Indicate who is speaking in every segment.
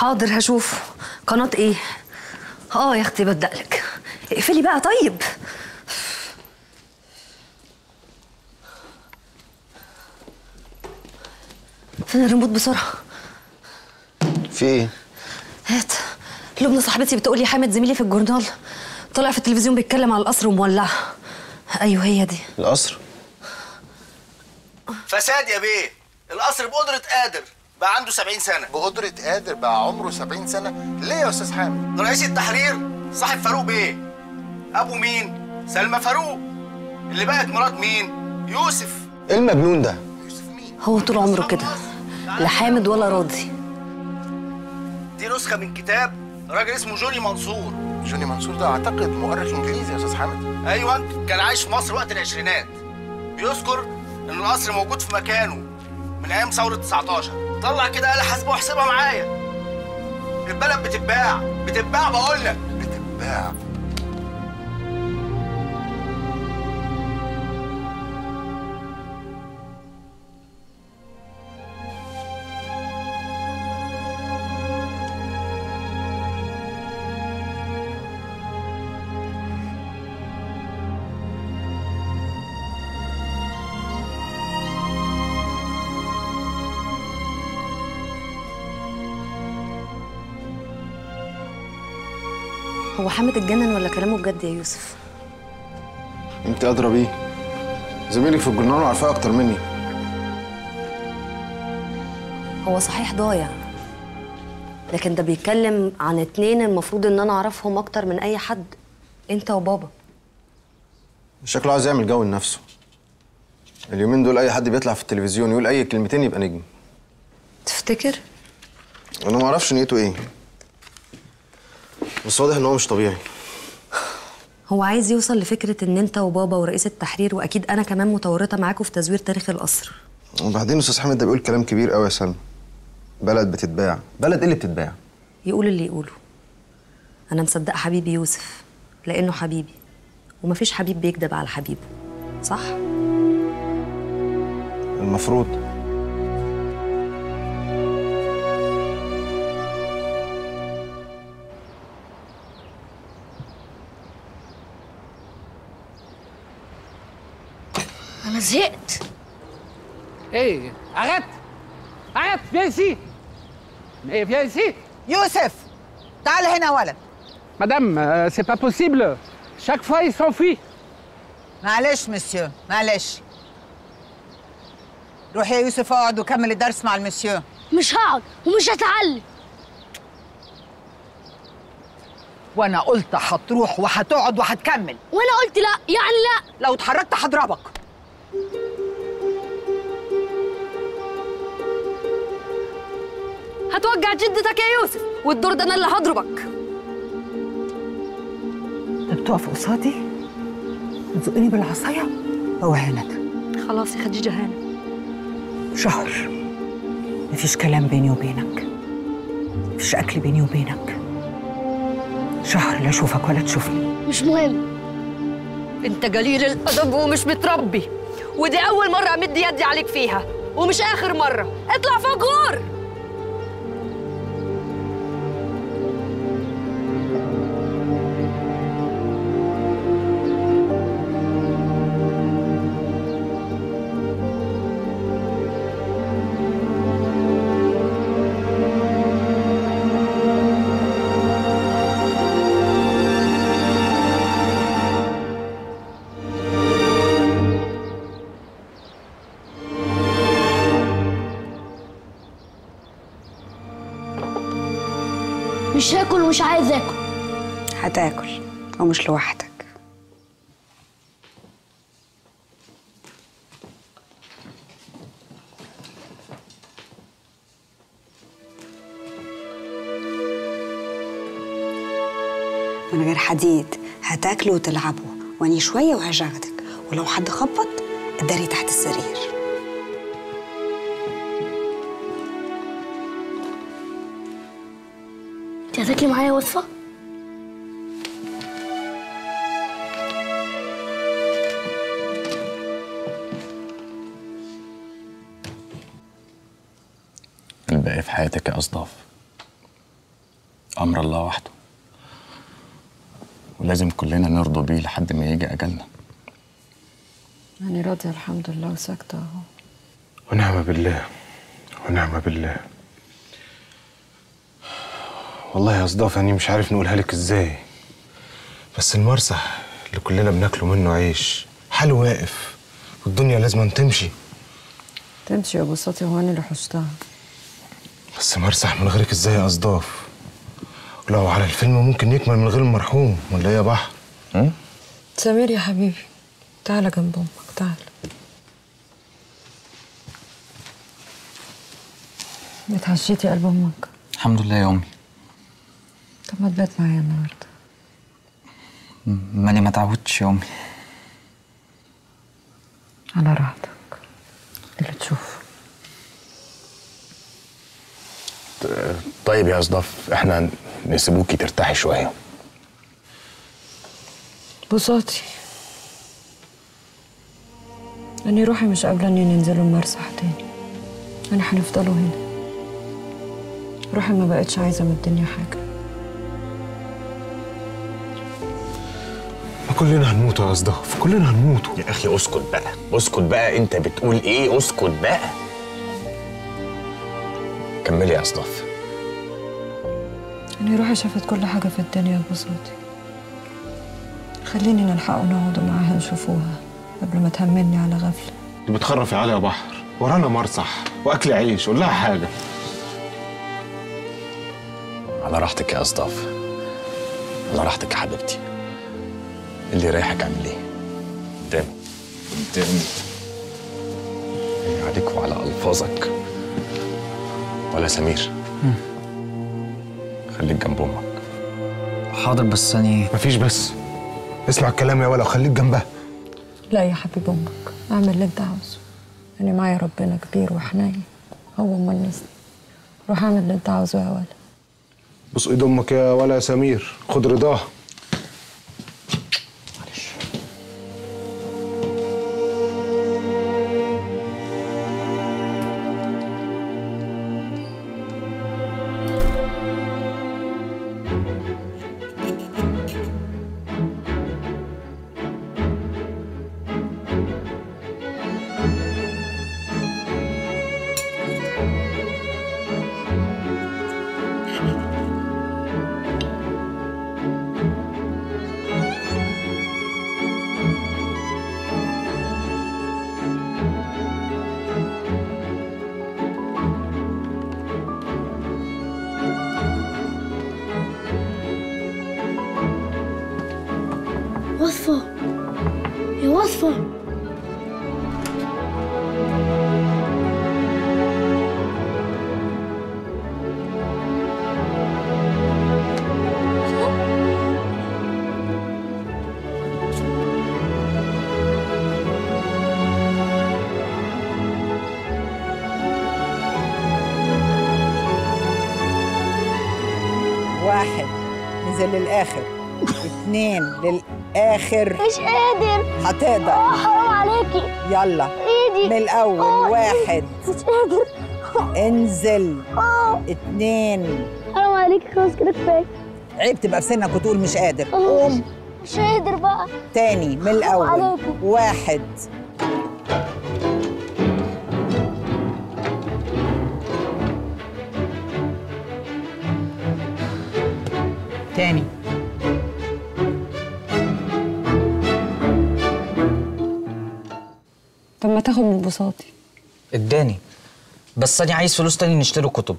Speaker 1: حاضر هشوف قناة ايه اه يا اختي بدقلك اقفلي بقى طيب فين الريموت بسرعة
Speaker 2: في ايه؟
Speaker 1: هات لبنى صاحبتي بتقول لي حامد زميلي في الجورنال طلع في التلفزيون بيتكلم على القصر ومولعه ايوه هي دي
Speaker 2: القصر
Speaker 3: فساد يا بيه القصر بقدرة قادر بقى عنده 70 سنة
Speaker 2: بقدرة قادر بقى عمره 70 سنة ليه يا أستاذ حامد؟
Speaker 3: رئيس التحرير صاحب فاروق بيه أبو مين؟ سلمى فاروق اللي بقت مرات مين؟ يوسف
Speaker 2: ايه المجنون ده؟
Speaker 1: هو طول عمره كده لا حامد ولا راضي
Speaker 3: دي نسخة من كتاب راجل اسمه جوني منصور
Speaker 2: جوني منصور ده أعتقد مؤرخ إنجليزي يا أستاذ حامد
Speaker 3: أيوة كان عايش في مصر وقت العشرينات بيذكر إن القصر موجود في مكانه من أيام ثورة 19 طلع كده آلة حاسبة واحسبها معايا البلد بتتباع بتتباع بقول لك
Speaker 2: بتتباع
Speaker 1: هو حامد اتجنن ولا كلامه بجد يا يوسف
Speaker 2: أنت أدرى بيه زميلك في الجورنال وعارفاه أكتر مني
Speaker 1: هو صحيح ضايع لكن ده بيتكلم عن اتنين المفروض ان انا اعرفهم اكتر من اي حد انت وبابا
Speaker 2: شكله عايز يعمل جو لنفسه اليومين دول أي حد بيطلع في التلفزيون يقول أي كلمتين يبقى نجم
Speaker 1: تفتكر
Speaker 2: أنا ما أعرفش نيته إيه بس واضح إن هو مش طبيعي
Speaker 1: هو عايز يوصل لفكرة ان انت وبابا ورئيس التحرير واكيد انا كمان متورطة معاكم في تزوير تاريخ القصر
Speaker 2: وبعدين أستاذ حامد ده بيقول كلام كبير قوي يا سلمى بلد بتتباع بلد إيه اللي بتتباع؟
Speaker 1: يقول اللي يقوله انا مصدقه حبيبي يوسف لانه حبيبي ومفيش حبيب بيكذب على حبيبه صح
Speaker 2: المفروض
Speaker 4: انا زهقت
Speaker 5: Hé, arrête Arrête, viens ici Mais viens ici
Speaker 6: يوسف تعال هنا ولد
Speaker 5: Madame, euh, c'est pas possible Chaque fois, il s'enfuit
Speaker 6: معلش مسيو معلش روح يا يوسف اقعد وكمل الدرس مع المسيو
Speaker 4: مش هقعد ومش هتعلم
Speaker 6: وانا قلت هتروح وهتقعد وهتكمل
Speaker 4: وانا قلت لا يعني لا
Speaker 6: لو اتحركت هضربك
Speaker 1: هتوجع جدتك يا يوسف والدور ده انا اللي هضربك
Speaker 6: انت بتقف قصادي تزقني بالعصايه اوهانك
Speaker 1: خلاص يا خديجه هانم
Speaker 6: شهر مفيش كلام بيني وبينك مفيش اكل بيني وبينك شهر لا اشوفك ولا تشوفني
Speaker 4: مش مهم
Speaker 1: انت قليل الادب ومش متربي ودي اول مره امد يدي عليك فيها ومش اخر مره اطلع فوق غور
Speaker 4: مش هاكل ومش عايز اكل
Speaker 7: هتاكل ومش لوحدك من غير حديد هتاكلوا وتلعبوا واني شوية وهشغلك ولو حد خبط اداري تحت السرير
Speaker 4: انت هتاكلي معايا وصفه
Speaker 8: الباقي في حياتك يا أصداف أمر الله وحده ولازم كلنا نرضى بيه لحد ما يجي أجلنا
Speaker 9: أنا راضية الحمد لله وساكتة أهو
Speaker 10: ونعم بالله ونعم بالله والله يا صداف أنا مش عارف نقولها لك إزاي بس المرسح اللي كلنا بناكله منه عيش حاله واقف والدنيا لازم تمشي
Speaker 9: تمشي يا بساطي هو أنا اللي حشتها
Speaker 10: بس مرسح من غيرك إزاي يا أصداف ولو على الفيلم ممكن يكمل من غير المرحوم ولا إيه يا بحر
Speaker 9: سمير يا حبيبي تعالى جنب أمك تعالى اتعشيتي قلب أمك
Speaker 8: الحمد لله يا أمي
Speaker 9: طب ما تبات معايا النهاردة
Speaker 8: ماني ما تعودتش يا أمي
Speaker 9: على راحتك اللي تشوفه
Speaker 10: طيب يا أصداف إحنا نسيبوكي ترتاحي شوية
Speaker 9: بساطي أنا روحي مش قابلة إني ننزلوا المرسح تاني أنا هنفضلوا هنا روحي ما بقتش عايزة من الدنيا حاجة
Speaker 10: ما كلنا هنموت يا أصداف كلنا هنموت
Speaker 8: يا أخي اسكت بقى اسكت بقى أنت بتقول إيه اسكت بقى كملي يا أصداف
Speaker 9: أنا روحي شافت كل حاجة في الدنيا يا بساطي خليني نلحقوا نقعدوا معاها نشوفوها قبل ما تهمني على غفلة
Speaker 10: دي بتخرف يا علي يا بحر ورانا مرصح واكل عيش قول لها حاجه
Speaker 8: على راحتك يا أصداف على راحتك يا حبيبتي اللي يريحك اعمليه قدامي قدامي عليك وعلى ألفاظك ولا سمير خليك جنب أمك
Speaker 11: حاضر بس أني
Speaker 10: مفيش بس اسمع الكلام يا ولا وخليك جنبها
Speaker 9: لا يا حبيب أمك اعمل اللي أنت عاوزه أنا معايا ربنا كبير وحنين هو أمال نسني روح اعمل اللي أنت عاوزه يا ولا
Speaker 10: بص ايد امك يا ولا يا سمير خد رضاها
Speaker 4: وصفة يا وصفة
Speaker 6: واحد نزل للآخر اتنين للآخر
Speaker 4: مش قادر
Speaker 6: هتقدر
Speaker 4: اه حرام عليكي
Speaker 6: يلا
Speaker 4: ايدي
Speaker 6: من الأول
Speaker 4: آه،
Speaker 6: واحد
Speaker 4: مش قادر
Speaker 6: انزل
Speaker 4: اه
Speaker 6: اتنين
Speaker 4: حرام عليكي خلاص كده كفايه
Speaker 6: عيب تبقى في سنك وتقول مش قادر
Speaker 4: آه،
Speaker 6: قوم
Speaker 4: مش قادر بقى
Speaker 6: تاني من الأول
Speaker 4: عليكم.
Speaker 6: واحد تاني
Speaker 9: طب ما تاخد من بساطي
Speaker 11: اداني بس أنا عايز فلوس تاني نشتري كتب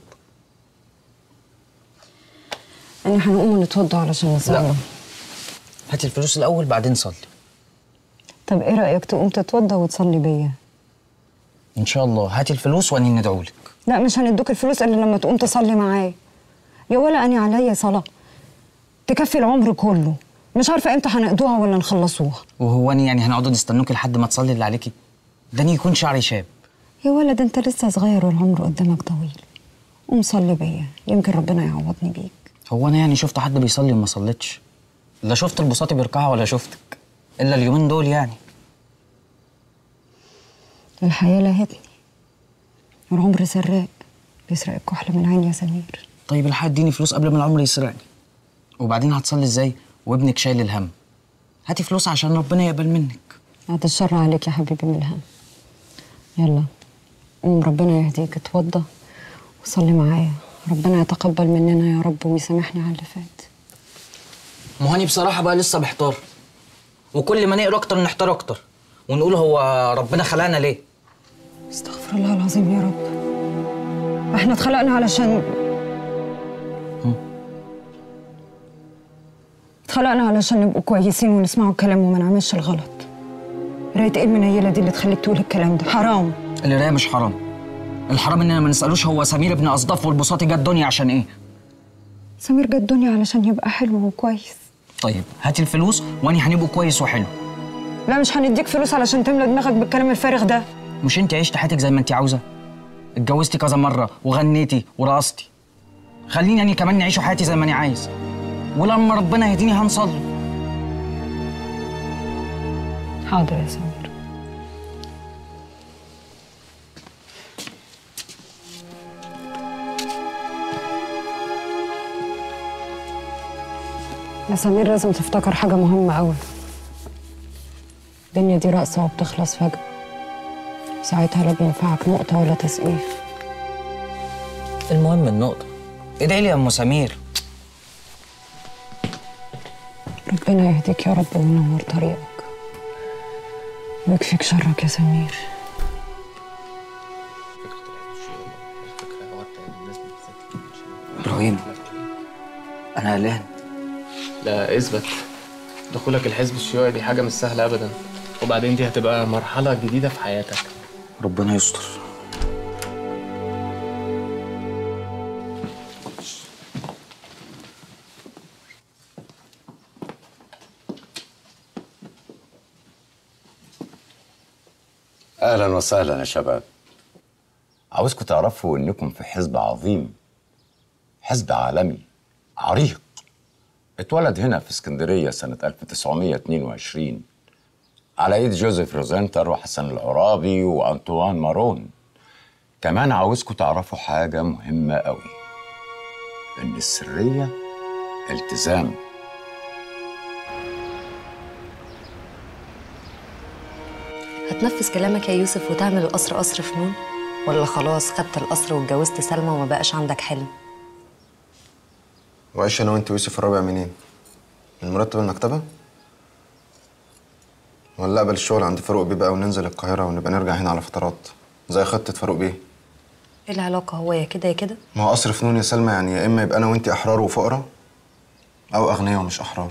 Speaker 9: أنا هنقوم ونتوضى علشان نصلي
Speaker 11: هاتي الفلوس الأول بعدين صلي
Speaker 9: طب إيه رأيك تقوم تتوضى وتصلي بيا
Speaker 11: إن شاء الله هاتي الفلوس وأني ندعولك
Speaker 9: لا مش هندوك الفلوس إلا لما تقوم تصلي معايا يا ولا أنا عليا صلاة تكفي العمر كله مش عارفة إمتى هنقضوها ولا نخلصوها
Speaker 11: وهو أنا يعني هنقعدوا نستنوك لحد ما تصلي اللي عليكي ده أنا يكون شعري شاب
Speaker 9: يا ولد أنت لسه صغير والعمر قدامك طويل قوم صلي بيا يمكن ربنا يعوضني بيك
Speaker 11: هو أنا يعني شفت حد بيصلي وما صليتش لا شفت البساطي بيركعها ولا شفتك إلا اليومين دول يعني
Speaker 9: الحياة لهتني والعمر سراق بيسرق الكحل من عيني يا سمير
Speaker 11: طيب الحق اديني فلوس قبل ما العمر يسرقني وبعدين هتصلي ازاي وابنك شايل الهم هاتي فلوس عشان ربنا يقبل منك
Speaker 9: بعد الشر عليك يا حبيبي من الهم يلا قوم ربنا يهديك اتوضى وصلي معايا ربنا يتقبل مننا يا رب ويسامحني على اللي فات
Speaker 11: ما هو أنا بصراحه بقى لسه محتار وكل ما نقرا اكتر نحتار اكتر ونقول هو ربنا خلقنا ليه
Speaker 9: استغفر الله العظيم يا رب احنا اتخلقنا علشان اتخلقنا علشان نبقوا كويسين ونسمعوا الكلام وما نعملش الغلط قراية ايه المنيلة دي اللي تخليك تقول الكلام ده حرام
Speaker 11: القرايه مش حرام الحرام اننا ما نسالوش هو سمير ابن اصداف والبساطي جه الدنيا عشان ايه
Speaker 9: سمير جه الدنيا علشان يبقى حلو وكويس
Speaker 11: طيب هاتي الفلوس واني هنبقوا كويس وحلو
Speaker 9: لا مش هنديك فلوس علشان تملى دماغك بالكلام الفارغ ده
Speaker 11: مش انت عشت حياتك زي ما انت عاوزه اتجوزتي كذا مره وغنيتي ورقصتي خليني انا كمان نعيش حياتي زي ما انا عايز ولما ربنا يهديني هنصلي
Speaker 9: حاضر يا سمير يا سمير لازم تفتكر حاجة مهمة أوي الدنيا دي رقصة وبتخلص فجأة ساعتها لا بينفعك نقطة ولا تسقيف
Speaker 11: المهم النقطه ادعي لي يا ام سمير
Speaker 9: ربنا يهديك يا رب وينور طريقك ويكفيك شرك يا سمير
Speaker 11: ابراهيم انا قلقان
Speaker 12: لا اثبت دخولك الحزب الشيوعي دي حاجة مش سهلة أبدا وبعدين دي هتبقى مرحلة جديدة في حياتك
Speaker 11: ربنا يستر
Speaker 13: اهلا وسهلا يا شباب عاوزكم تعرفوا انكم في حزب عظيم حزب عالمي عريق اتولد هنا في اسكندريه سنه 1922 على ايد جوزيف روزنتر وحسن العرابي وانطوان مارون كمان عاوزكم تعرفوا حاجه مهمه قوي ان السريه التزام
Speaker 1: هتنفذ كلامك يا يوسف وتعمل القصر قصر فنون ولا خلاص خدت القصر واتجوزت سلمى وما بقاش عندك حلم
Speaker 2: وعيش انا وانت ويوسف الرابع منين؟ من مرتب المكتبة؟ ولا اقبل الشغل عند فاروق بيه بقى وننزل القاهرة ونبقى نرجع هنا على فترات زي خطة فاروق بيه
Speaker 1: ايه العلاقة هو يا كده يا كده
Speaker 2: ما هو قصر فنون يا سلمى يعني يا اما يبقى انا وانت احرار وفقراء او اغنياء ومش احرار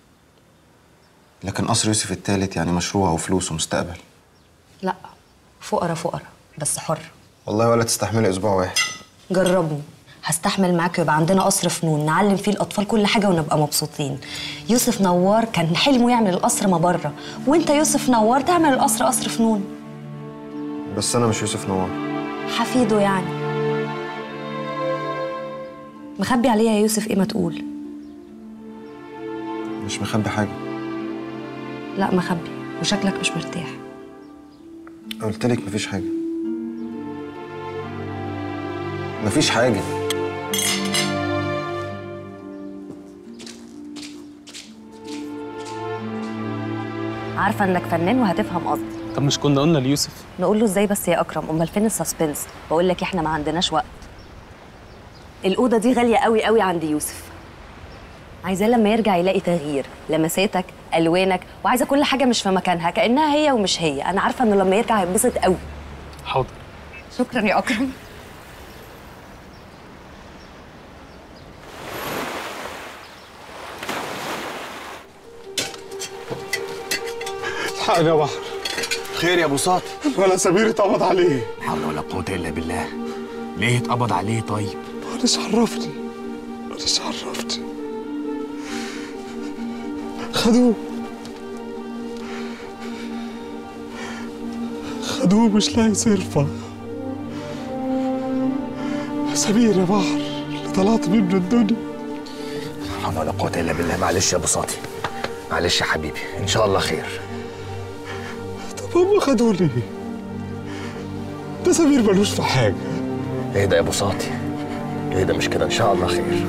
Speaker 2: لكن قصر يوسف التالت يعني مشروع وفلوس ومستقبل
Speaker 1: لا فقرا فقرا بس حر
Speaker 2: والله ولا تستحملي اسبوع واحد
Speaker 1: جربني هستحمل معاك ويبقى عندنا قصر فنون نعلم فيه الاطفال كل حاجه ونبقى مبسوطين يوسف نوار كان حلمه يعمل القصر ما بره وانت يوسف نوار تعمل القصر قصر فنون
Speaker 2: بس انا مش يوسف نوار
Speaker 1: حفيده يعني مخبي عليا يا يوسف ايه ما تقول
Speaker 2: مش مخبي حاجة
Speaker 1: لا مخبي وشكلك مش مرتاح
Speaker 2: قلت لك مفيش حاجة مفيش حاجة
Speaker 1: عارفه انك فنان وهتفهم قصدي
Speaker 12: طب مش كنا قلنا ليوسف
Speaker 1: نقول له ازاي بس يا اكرم امال فين السسبنس بقول لك احنا ما عندناش وقت الاوضه دي غاليه قوي قوي عند يوسف عايزاه لما يرجع يلاقي تغيير لمساتك الوانك وعايزه كل حاجه مش في مكانها كانها هي ومش هي انا عارفه انه لما يرجع هيتبسط قوي
Speaker 12: حاضر
Speaker 1: شكرا يا اكرم
Speaker 10: الحقني يا بحر
Speaker 14: خير يا ابو ساطي
Speaker 10: ولا سمير اتقبض عليه
Speaker 14: لا حول ولا قوه الا بالله ليه اتقبض عليه طيب
Speaker 10: معلش عرفني معلش عرفني خدوه خدوه مش لاقي صرفة سمير يا بحر اللي طلعت منه الدنيا
Speaker 14: لا حول ولا قوه الا بالله معلش يا ابو ساطي معلش يا حبيبي ان شاء الله خير
Speaker 10: طب هم خدوه ليه؟ ده سمير ملوش في حاجة
Speaker 14: ايه ده يا ابو ساطي ايه ده مش كده ان شاء الله خير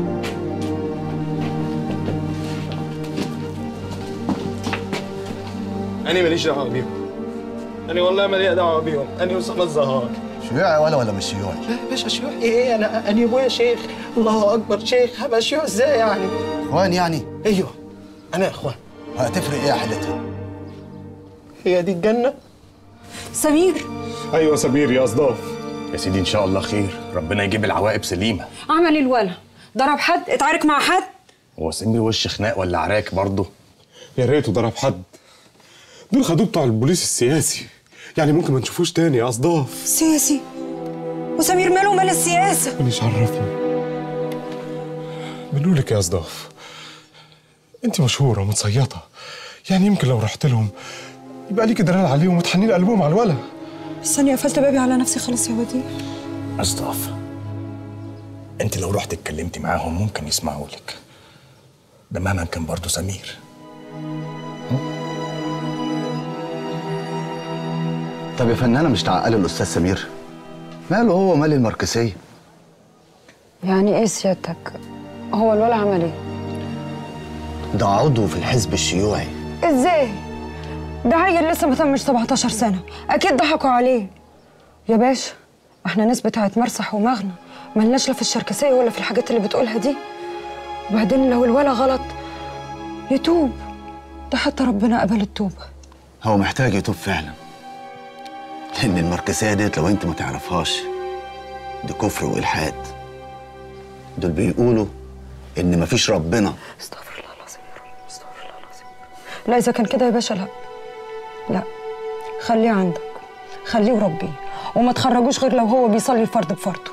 Speaker 15: انا ماليش دعوه بيهم انا والله مالي دعوه بيهم انا اسامه الزهار
Speaker 3: شيوعي ولا ولا مش شيوعي؟
Speaker 15: لا يا باشا شيوعي ايه انا انا ابويا شيخ الله اكبر شيخ هبقى شيوعي ازاي يعني
Speaker 3: اخوان يعني؟
Speaker 15: ايوه انا اخوان
Speaker 3: هتفرق ايه يا حالتها؟
Speaker 15: هي دي الجنه
Speaker 8: سمير ايوه سمير يا اصداف يا سيدي ان شاء الله خير ربنا يجيب العواقب سليمه
Speaker 6: عمل الولا ضرب حد اتعارك مع حد
Speaker 8: هو سمير وش خناق ولا عراك برضه
Speaker 10: يا ريته ضرب حد دول خدوه بتوع البوليس السياسي يعني ممكن ما نشوفوش تاني يا اصداف
Speaker 6: سياسي وسمير ماله مال السياسه
Speaker 10: مش عرفني بنقولك يا اصداف انت مشهوره ومتصيطه يعني يمكن لو رحت لهم يبقى ليكي دلال عليهم وتحنين قلبهم على الولا
Speaker 6: استني قفلت بابي على نفسي خلاص يا وديع
Speaker 8: اصداف انت لو رحت اتكلمتي معاهم ممكن يسمعوا لك ده مهما كان برضه سمير
Speaker 3: طب يا فنانه مش تعقلي الاستاذ سمير؟ ماله هو مال الماركسيه؟
Speaker 9: يعني ايه سيادتك هو الولا عمل ايه
Speaker 3: ده عضو في الحزب الشيوعي
Speaker 6: ازاي ده عيل لسه ما تمش 17 سنه اكيد ضحكوا عليه يا باشا احنا ناس بتاعت مرسح ومغنى ملناش لا في الشركسيه ولا في الحاجات اللي بتقولها دي وبعدين لو الولا غلط يتوب ده حتى ربنا قبل التوبه
Speaker 3: هو محتاج يتوب فعلا لان الماركسيه ديت لو انت ما تعرفهاش دي كفر والحاد دول بيقولوا ان مفيش ربنا
Speaker 6: استغفر الله العظيم يا رب استغفر الله العظيم لا اذا كان كده يا باشا لا لا خليه عندك خليه وربيه وما تخرجوش غير لو هو بيصلي الفرد بفرضه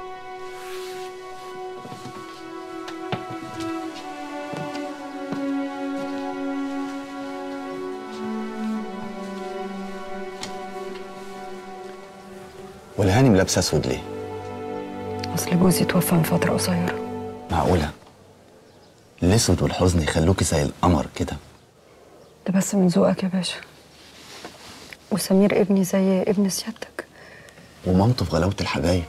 Speaker 3: والهانم لابسه اسود ليه؟
Speaker 6: اصل جوزي توفى من فتره قصيره
Speaker 3: معقوله؟ الاسود والحزن يخلوكي زي القمر كده
Speaker 6: ده بس من ذوقك يا باشا وسمير ابني زي ابن سيادتك
Speaker 3: ومامته في غلاوه الحبايب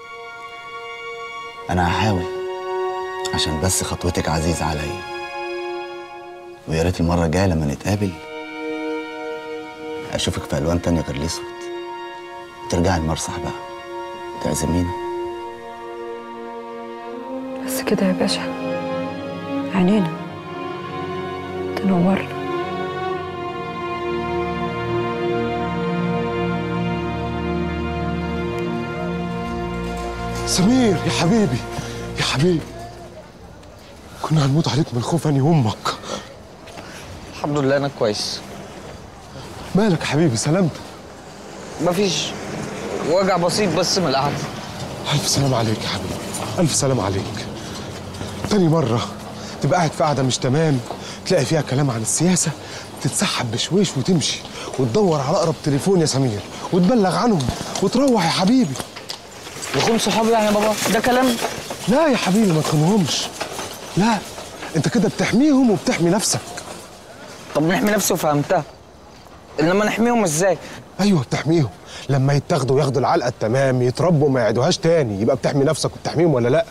Speaker 3: انا هحاول عشان بس خطوتك عزيزه عليا ويا ريت المره الجايه لما نتقابل اشوفك في الوان تانية غير الاسود ترجعي المرسح بقى تعزمينا
Speaker 6: بس كده يا باشا عينينا تنورنا
Speaker 10: سمير يا حبيبي يا حبيبي كنا هنموت عليك من الخوف اني امك
Speaker 11: الحمد لله انا كويس
Speaker 10: مالك يا حبيبي سلامتك
Speaker 11: مفيش وجع بسيط بس من القعده
Speaker 10: الف سلام عليك يا حبيبي الف سلام عليك تاني مره تبقى قاعد في قعده مش تمام تلاقي فيها كلام عن السياسه تتسحب بشويش وتمشي وتدور على اقرب تليفون يا سمير وتبلغ عنهم وتروح يا حبيبي
Speaker 11: يخون صحابي يعني يا بابا ده كلام
Speaker 10: لا يا حبيبي ما تخونهمش لا انت كده بتحميهم وبتحمي نفسك
Speaker 11: طب نحمي نفسي وفهمتها انما نحميهم ازاي
Speaker 10: ايوه بتحميهم لما يتاخدوا وياخدوا العلقه التمام يتربوا ما يعيدوهاش تاني يبقى بتحمي نفسك وبتحميهم ولا لا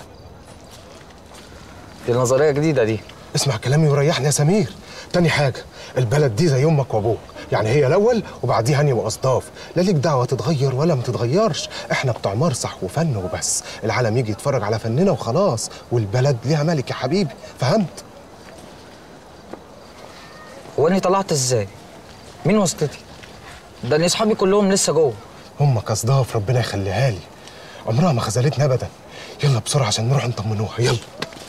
Speaker 11: دي نظريه جديده دي
Speaker 10: اسمع كلامي وريحني يا سمير تاني حاجه البلد دي زي امك وابوك يعني هي الاول وبعديها هاني واصداف لا ليك دعوه تتغير ولا ما تتغيرش احنا بتوع مرسح وفن وبس العالم يجي يتفرج على فننا وخلاص والبلد ليها ملك يا حبيبي فهمت
Speaker 11: هو اني طلعت ازاي مين واسطتي ده اني اصحابي كلهم لسه جوه
Speaker 10: امك اصداف ربنا يخليها لي عمرها ما خذلتنا ابدا يلا بسرعه عشان نروح نطمنوها يلا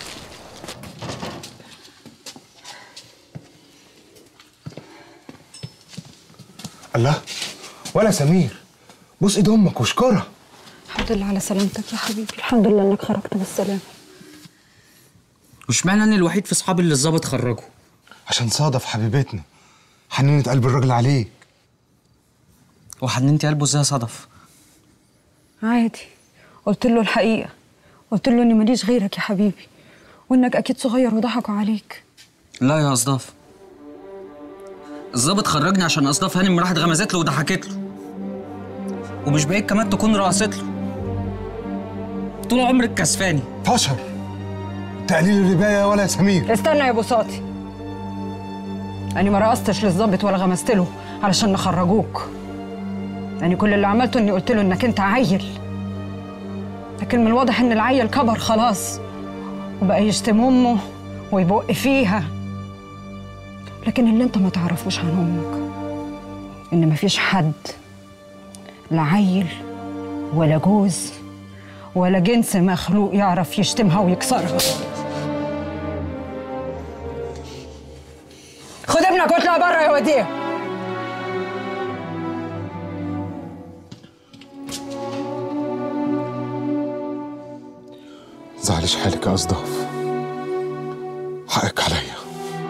Speaker 10: الله ولا سمير بص ايد امك واشكرها
Speaker 6: الحمد لله على سلامتك يا حبيبي الحمد لله انك خرجت بالسلامه
Speaker 11: واشمعنى انا الوحيد في اصحابي اللي الظابط خرجه
Speaker 10: عشان صادف حبيبتنا حنينة قلب الراجل عليك
Speaker 11: وحننتي قلبه ازاي صدف
Speaker 6: عادي قلت له الحقيقه قلت له اني ماليش غيرك يا حبيبي وانك اكيد صغير وضحكوا عليك
Speaker 11: لا يا اصداف الظابط خرجني عشان اصداف هانم راحت غمزت له وضحكت له ومش بعيد كمان تكون رقصت له طول عمرك كسفاني
Speaker 10: فشر تقليل الرباية ولا يا سمير
Speaker 6: استنى يا بساطي أنا ما رقصتش للظابط ولا غمست له علشان نخرجوك يعني كل اللي عملته إني قلت له إنك أنت عيل لكن من الواضح إن العيل كبر خلاص وبقى يشتم أمه ويبق فيها لكن اللي أنت ما تعرفوش عن أمك إن مفيش حد لا عيل ولا جوز ولا جنس مخلوق يعرف يشتمها ويكسرها خد ابنك واطلع بره يا وديع
Speaker 10: زعلش حالك يا أصداف حقك عليا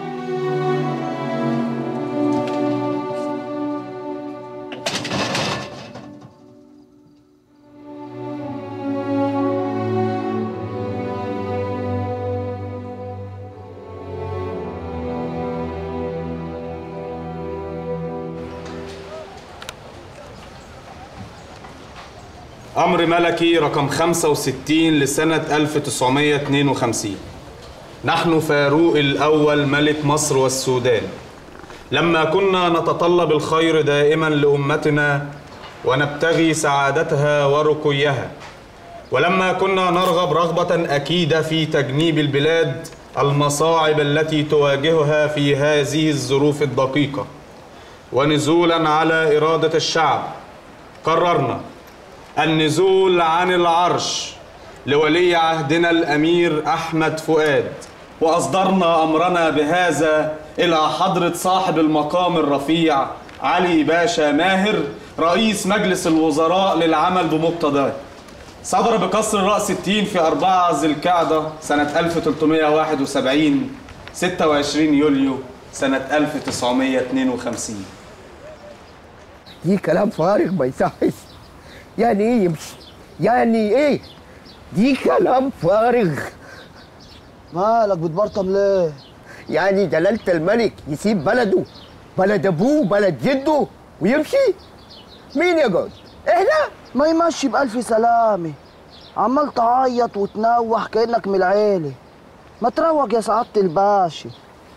Speaker 16: أمر ملكي رقم 65 لسنة 1952 نحن فاروق الأول ملك مصر والسودان لما كنا نتطلب الخير دائما لأمتنا ونبتغي سعادتها ورقيها ولما كنا نرغب رغبة أكيدة في تجنيب البلاد المصاعب التي تواجهها في هذه الظروف الدقيقة ونزولا على إرادة الشعب قررنا النزول عن العرش لولي عهدنا الامير احمد فؤاد واصدرنا امرنا بهذا الى حضره صاحب المقام الرفيع علي باشا ماهر رئيس مجلس الوزراء للعمل بمقتضاه صدر بقصر راس التين في 4 ذي القعده سنه 1371 26 يوليو سنه 1952
Speaker 15: دي كلام فارغ ما يصحش يعني ايه يمشي يعني ايه دي كلام فارغ
Speaker 17: مالك بتبرطم ليه؟
Speaker 15: يعني جلالة الملك يسيب بلده بلد ابوه بلد جده ويمشي مين يقعد احنا
Speaker 17: ما يمشي بألف سلامة عمال تعيط وتنوح كأنك من العيلة ما تروق يا سعادة الباشا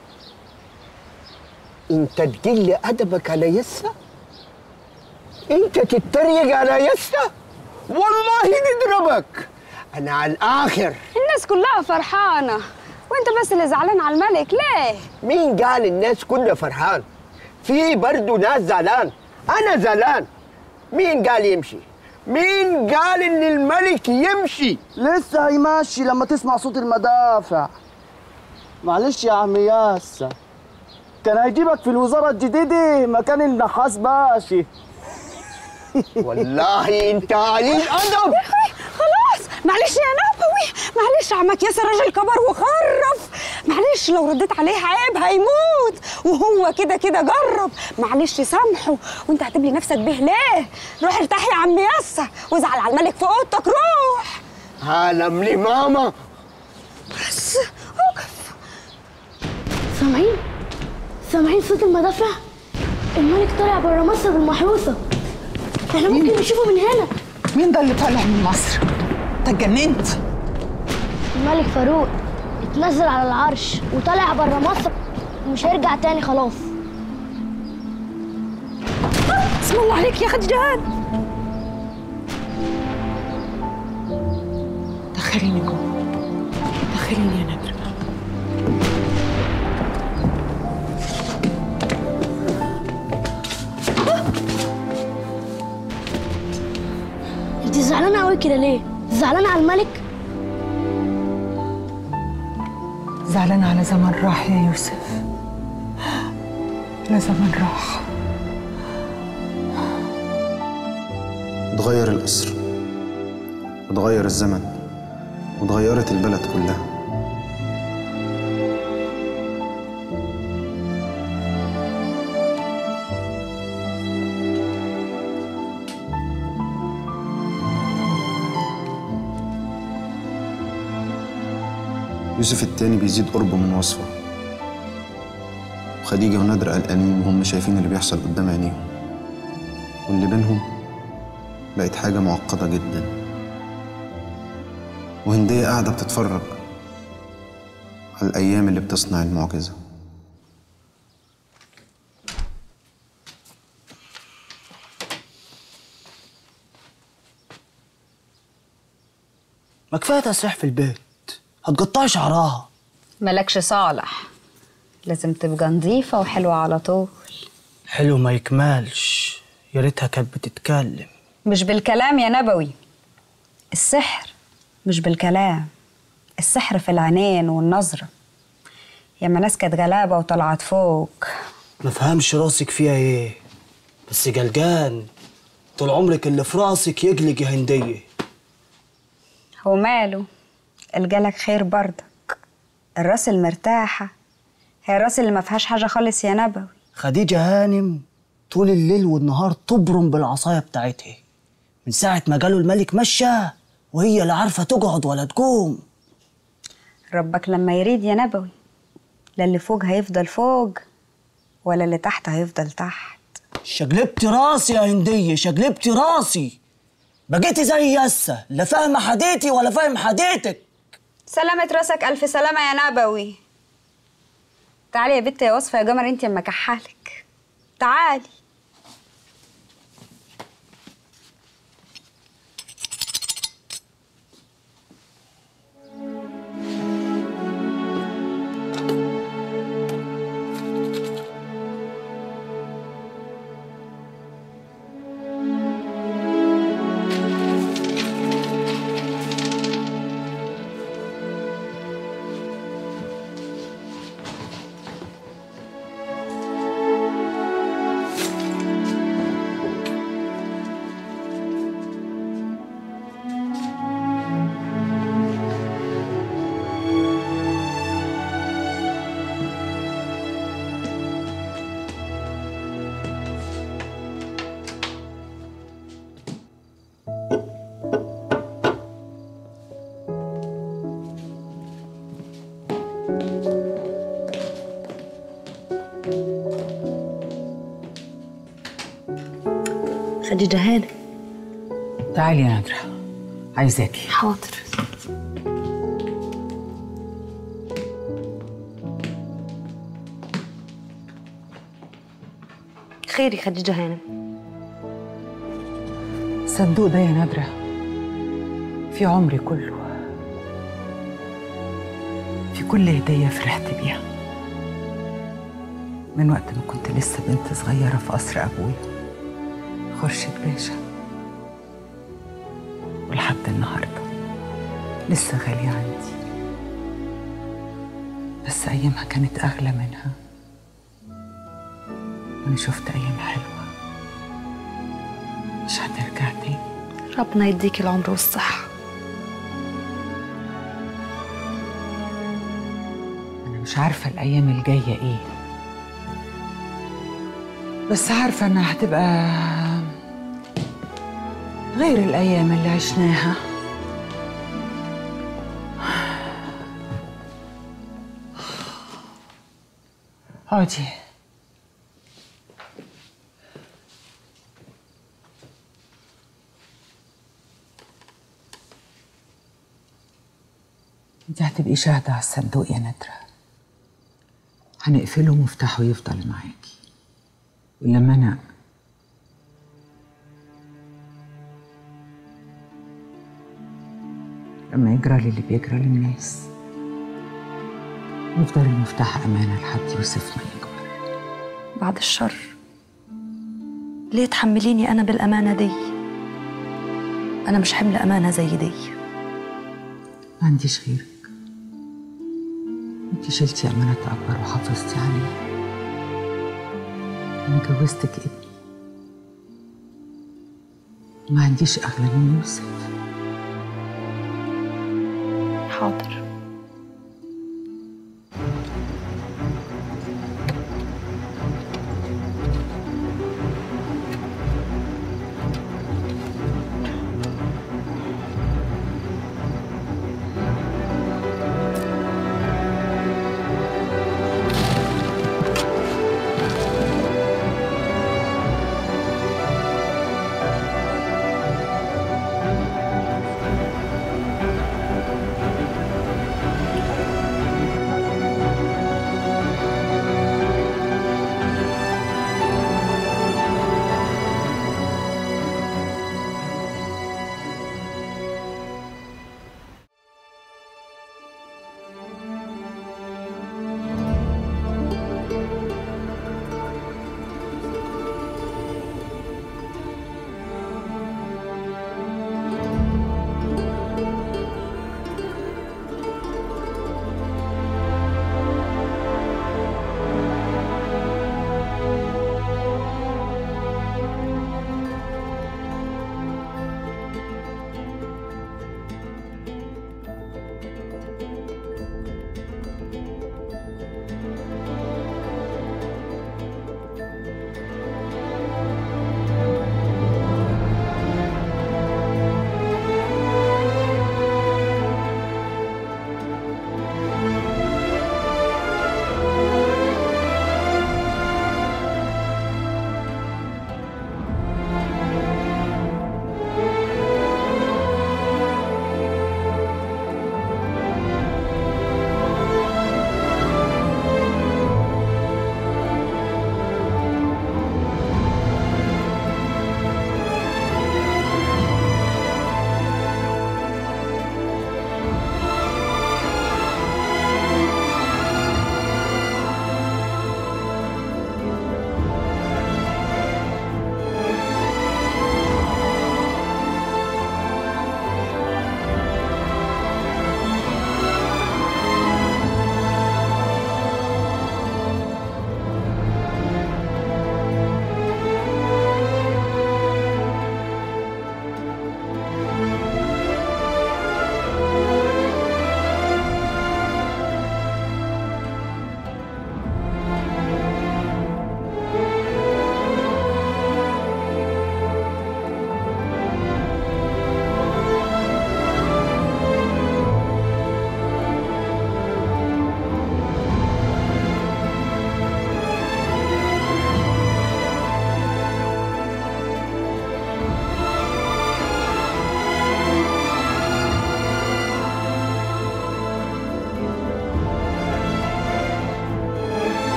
Speaker 15: انت تقل ادبك على يسا انت تتريق على يسا والله نضربك انا على الاخر
Speaker 18: الناس كلها فرحانة وانت بس اللي زعلان على الملك ليه؟
Speaker 15: مين قال الناس كلها فرحان في برضه ناس زعلان انا زعلان مين قال يمشي مين قال ان الملك يمشي
Speaker 17: لسه هيمشي لما تسمع صوت المدافع معلش يا عم ياسا كان هيجيبك في الوزارة الجديدة مكان النحاس باشا
Speaker 15: والله انت عليل ادب
Speaker 18: خلاص معلش يا نبوي معلش عمك ياسر راجل كبر وخرف معلش لو رديت عليه عيب هيموت وهو كده كده جرب معلش سامحه وانت هتبلي نفسك به ليه روح ارتاح يا عم ياسر وازعل على الملك في اوضتك روح
Speaker 15: عالم لي ماما
Speaker 18: بس اوقف
Speaker 4: سامعين سامعين صوت المدافع الملك طالع بره مصر بالمحروسه احنا ممكن نشوفه من هنا
Speaker 6: مين ده اللي طالع من مصر؟ انت اتجننت
Speaker 4: الملك فاروق اتنزل على العرش وطلع بره مصر ومش هيرجع تاني خلاص
Speaker 18: اسم الله عليك يا خدجان
Speaker 6: دخليني جوه دخليني يا نادر
Speaker 4: انت زعلانه قوي كده ليه زعلانه على الملك
Speaker 6: زعلان على زمن راح يا يوسف على زمن راح
Speaker 2: اتغير القصر واتغير الزمن واتغيرت البلد كلها يوسف التاني بيزيد قربه من وصفه وخديجة ونادر قلقانين وهم شايفين اللي بيحصل قدام عينيهم واللي بينهم بقت حاجة معقدة جدا وهندية قاعدة بتتفرج على الأيام اللي بتصنع المعجزة
Speaker 17: ما كفايه تسريح في البيت هتقطعي شعرها
Speaker 18: مالكش صالح لازم تبقى نظيفة وحلوة على طول
Speaker 17: حلو ما يكملش يا ريتها كانت بتتكلم
Speaker 18: مش بالكلام يا نبوي السحر مش بالكلام السحر في العينين والنظرة ياما ناس كانت غلابة وطلعت فوق
Speaker 17: ما فهمش راسك فيها ايه بس جلجان طول عمرك اللي في راسك يجلج يا هنديه
Speaker 18: هو ماله الجالك خير برضك الراس المرتاحة هي الراس اللي ما فيهاش حاجة خالص يا نبوي
Speaker 17: خديجه هانم طول الليل والنهار تبرم بالعصايه بتاعتها من ساعه ما جاله الملك مشى وهي لا عارفه تقعد ولا تقوم
Speaker 18: ربك لما يريد يا نبوي لا اللي فوق هيفضل فوق ولا اللي تحت هيفضل تحت
Speaker 17: شقلبتي راسي يا هنديه شقلبتي راسي بقيتي زي يسه لا فاهمه حديتي ولا فاهم حديتك
Speaker 18: سلامة راسك ألف سلامة يا نبوي تعالي يا بت يا وصفة يا جمر انت اما كحالك تعالي
Speaker 1: خديجة هانم
Speaker 19: تعالي يا نادرة عايزاكي
Speaker 1: حاضر خيري خديجة هانم
Speaker 19: الصندوق ده يا نادرة في عمري كله في كل هدية فرحت بيها من وقت ما كنت لسه بنت صغيرة في قصر أبويا خورشيد باشا ولحد النهاردة لسه غالية عندي بس أيامها كانت أغلى منها أنا شفت أيام حلوة مش هترجع تاني
Speaker 1: ربنا يديكي العمر والصحة
Speaker 19: أنا مش عارفة الأيام الجاية إيه بس عارفة إنها هتبقى غير الأيام اللي عشناها اقعدي انت هتبقي شاهدة على الصندوق يا نادرة هنقفله ومفتاحه يفضل معاكي ولما انا لما يجرى لي اللي بيجرى للناس يفضل المفتاح أمانة لحد يوسف ما يكبر
Speaker 1: بعد الشر ليه تحمليني أنا بالأمانة دي أنا مش حمل أمانة زي دي
Speaker 19: ما عنديش غيرك انت شلتي أمانة أكبر وحافظتي عليها أنا جوزتك ابني ما عنديش أغلى من يوسف
Speaker 1: حاضر